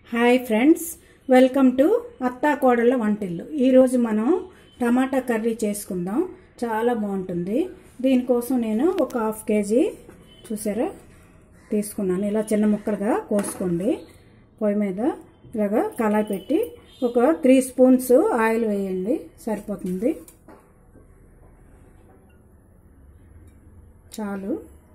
hi friends welcome to అత్తా కోడళ్ళ వంటిల్లు ఈరోజు మనం టమాటా కర్రీ చేసుకుందాం చాలా బాగుంటుంది దీనికోసం నేను ఒక హాఫ్ కేజీ చూసారా తీసుకున్నాను ఇలా చిన్న ముక్కలుగా కోసుకోండి పొయ్యి మీద ఇలాగా కళాయి పెట్టి ఒక త్రీ స్పూన్స్ ఆయిల్ వేయండి సరిపోతుంది చాలు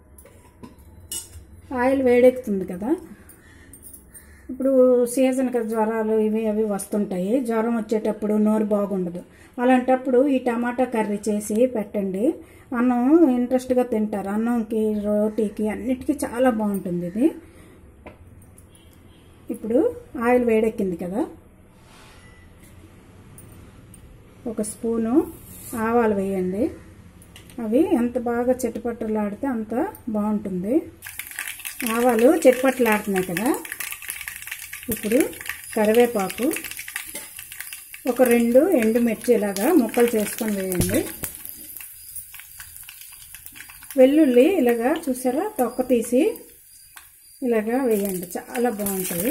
ఆయిల్ వేడెక్కుతుంది కదా ఇప్పుడు సీజన్ కదా జ్వరాలు ఇవి అవి వస్తుంటాయి జ్వరం వచ్చేటప్పుడు నోరు బాగుండదు అలాంటప్పుడు ఈ టమాటా కర్రీ చేసి పెట్టండి అన్నం ఇంట్రెస్ట్గా తింటారు అన్నంకి రోటీకి అన్నిటికీ చాలా బాగుంటుంది ఇది ఇప్పుడు ఆయిల్ వేడెక్కింది కదా ఒక స్పూను ఆవాలు వేయండి అవి ఎంత బాగా చిట్టపట్టలాడితే అంత బాగుంటుంది ఆవాలు చిట్టపట్టలాడుతున్నాయి కదా ఇప్పుడు కరివేపాకు ఒక రెండు ఎండుమిర్చి ఇలాగా ముక్కలు చేసుకొని వేయండి వెల్లుల్లి ఇలాగా చూసారా తొక్క తీసి ఇలాగా వేయండి చాలా బాగుంటుంది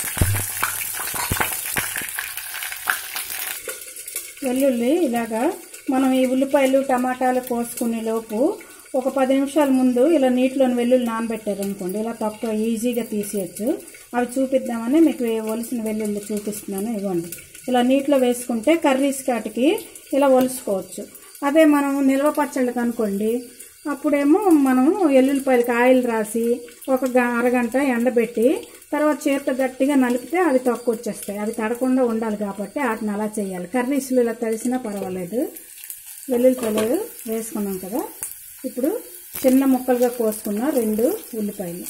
వెల్లుల్లి ఇలాగా మనం ఈ ఉల్లిపాయలు టమాటాలు కోసుకునే లోపు ఒక పది నిమిషాల ముందు ఇలా నీటిలోని వెల్లుల్లి నానబెట్టారు అనుకోండి ఇలా తక్కువ ఈజీగా తీసేయచ్చు అవి చూపిద్దామని మీకు ఒలిసిన వెల్లుల్లి చూపిస్తున్నాను ఇవ్వండి ఇలా నీటిలో వేసుకుంటే కర్రీస్ కాటికి ఇలా ఒలుసుకోవచ్చు అదే మనం నిల్వ పచ్చళ్ళకి అనుకోండి అప్పుడేమో మనం ఎల్లుల్లిపాయలకి ఆయిల్ రాసి ఒక గ- అరగంట ఎండబెట్టి తర్వాత చేత్తో గట్టిగా నలిపితే అవి తక్కువ వచ్చేస్తాయి అవి తడకుండా ఉండాలి కాబట్టి వాటిని అలా చేయాలి కర్రీస్లు ఇలా తడిసినా పర్వాలేదు వెల్లుల్లిపాయలు వేసుకున్నాం కదా ఇప్పుడు చిన్న ముక్కలుగా కోసుకున్న రెండు ఉల్లిపాయలు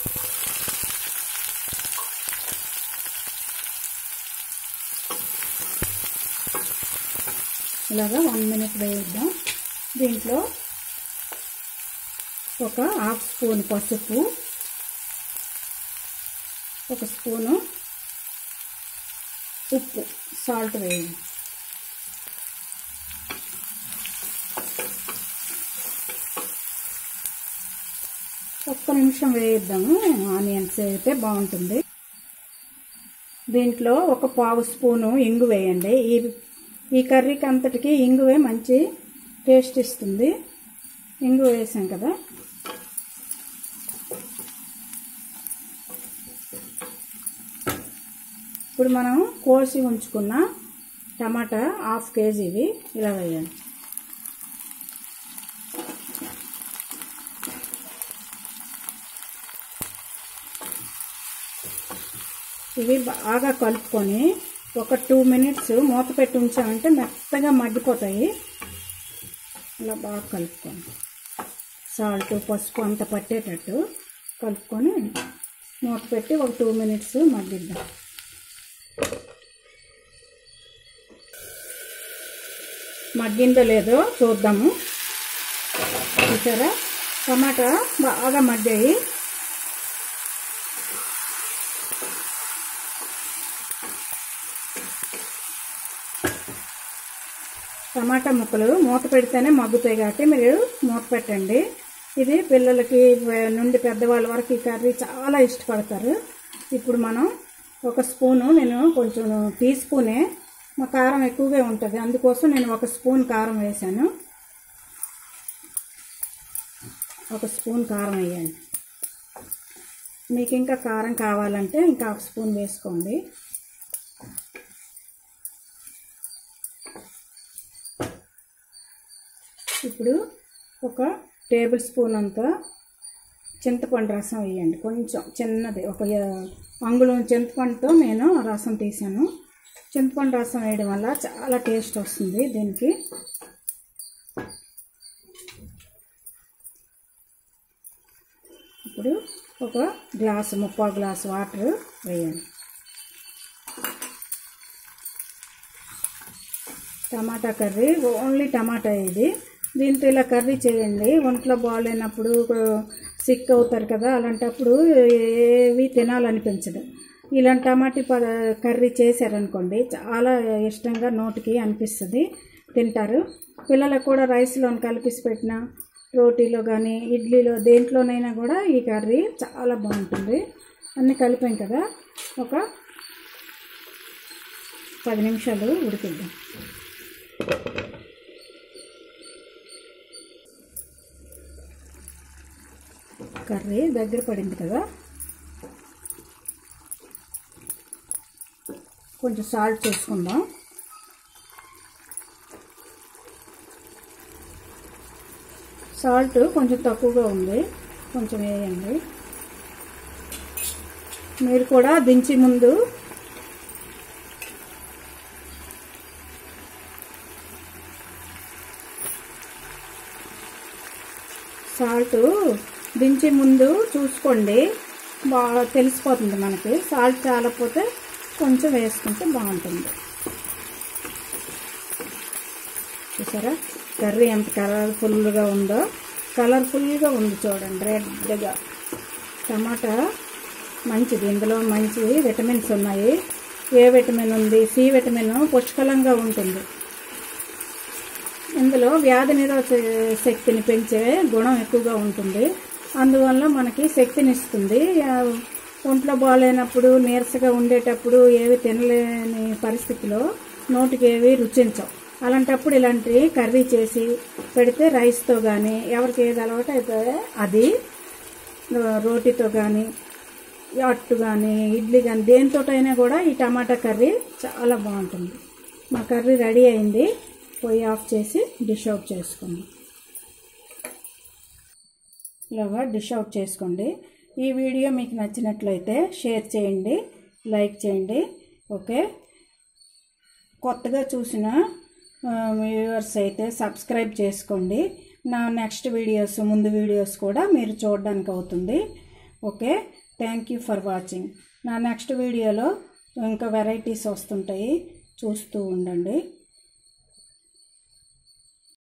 ఇలాగా వన్ మినిట్ వేయిద్దాం దీంట్లో ఒక హాఫ్ స్పూన్ పసుపు ఒక స్పూను ఉప్పు సాల్ట్ వేయండి ఒక్క నిమిషం వేయిద్దాము ఆనియన్స్ అయితే బాగుంటుంది దీంట్లో ఒక పావు స్పూను ఇంగు వేయండి ఈ ఈ కర్రీకి అంతటికి ఇంగువే మంచి టేస్ట్ ఇస్తుంది ఇంగు వేసాం కదా ఇప్పుడు మనం కోసి ఉంచుకున్న టమాటా హాఫ్ కేజీవి ఇలా వేయండి ఇవి బాగా కలుపుకొని ఒక టూ మినిట్స్ మూత పెట్టి ఉంచామంటే మెత్తగా మగ్గిపోతాయి ఇలా బాగా కలుపుకోండి సాల్ట్ పసుపు అంత పట్టేటట్టు కలుపుకొని మూత పెట్టి ఒక టూ మినిట్స్ మగ్గిద్దాం మగ్గిందో లేదో చూద్దాము చూసారా టమాటా బాగా మగ్గాయి టమాటా ముక్కలు మూత పెడితేనే మగ్గుతాయి కాబట్టి మీరు మూత పెట్టండి ఇది పిల్లలకి వే- నుండి పెద్దవాళ్ళ వరకు ఈ కర్రీ చాలా ఇష్టపడతారు ఇప్పుడు మనం ఒక స్పూను నేను కొంచెం టీ స్పూనే మా కారం ఎక్కువగా ఉంటుంది అందుకోసం నేను ఒక స్పూన్ కారం వేసాను ఒక స్పూన్ కారం వేయండి మీకు ఇంకా కారం కావాలంటే ఇంకా ఒక స్పూన్ వేసుకోండి ఇప్పుడు ఒక టేబుల్ స్పూన్ అంత చింతపండు రసం వేయండి కొంచెం చిన్నది ఒక యా- అంగుళం చింతపండుతో నేను రసం తీసాను చింతపండు రసం వేయడం వల్ల చాలా టేస్ట్ వస్తుంది దీనికి ఇప్పుడు ఒక గ్లాసు ముప్పై గ్లాసు వాటర్ వేయండి టమాటా కర్రీ ఓన్లీ టమాటా ఇది దీంతో ఇలా కర్రీ చేయండి ఒంట్లో బాగాలేనప్పుడు సిక్ అవుతారు కదా అలాంటప్పుడు ఏవి తినాలనిపించదు ఇలాంటి టమాటీ పద కర్రీ చేశారనుకోండి చాలా ఇష్టంగా నోటికి అనిపిస్తుంది తింటారు పిల్లలకు కూడా రైస్లో కలిపిసి పెట్టిన రోటీలో కానీ ఇడ్లీలో దేంట్లోనైనా కూడా ఈ కర్రీ చాలా బాగుంటుంది అన్నీ కలిపాం కదా ఒక పది నిమిషాలు ఉడికిద్దాం కర్రీ దగ్గర పడింది కదా కొంచెం సాల్ట్ చూసుకుందాం సాల్ట్ కొంచెం తక్కువగా ఉంది కొంచెం వేయండి మీరు కూడా దించి ముందు సాల్ట్ దించే ముందు చూసుకోండి బాగా తెలిసిపోతుంది మనకి సాల్ట్ చాలకపోతే కొంచెం వేసుకుంటే బాగుంటుంది చూసారా కర్రీ ఎంత కలర్ఫుల్గా ఉందో కలర్ఫుల్గా ఉంది చూడండి రెడ్గా టమాటా మంచిది ఇందులో మంచి విటమిన్స్ ఉన్నాయి ఏ విటమిన్ ఉంది సి విటమిన్ పుష్కలంగా ఉంటుంది ఇందులో వ్యాధి నిరోధక శక్తిని పెంచే గుణం ఎక్కువగా ఉంటుంది అందువల్ల మనకి శక్తిని ఇస్తుంది ఆ, ఒంట్లో బాగాలేనప్పుడు నీరసగా ఉండేటప్పుడు ఏవి తినలేని పరిస్థితిలో నోటికి ఏవి రుచించవు అలాంటప్పుడు ఇలాంటి కర్రీ చేసి పెడితే రైస్తో కానీ ఎవరికి ఏది అలవాటు అయితే అది ఆ, రోటీతో కానీ అట్టు కానీ ఇడ్లీ కానీ దేనితోటైనా కూడా ఈ టమాటా కర్రీ చాలా బాగుంటుంది మా కర్రీ రెడీ అయింది పొయ్యి ఆఫ్ చేసి డిష్ అవుట్ చేసుకోండి ఇలాగా డిష్ అవుట్ చేసుకోండి ఈ వీడియో మీకు నచ్చినట్లయితే షేర్ చేయండి లైక్ చేయండి ఓకే కొత్తగా చూసిన వ్యూవర్స్ అయితే సబ్స్క్రైబ్ చేసుకోండి నా నెక్స్ట్ వీడియోస్ ముందు వీడియోస్ కూడా మీరు చూడడానికి అవుతుంది okay thank you for watching నా నెక్స్ట్ వీడియోలో ఇంకా వెరైటీస్ వస్తుంటాయి చూస్తూ ఉండండి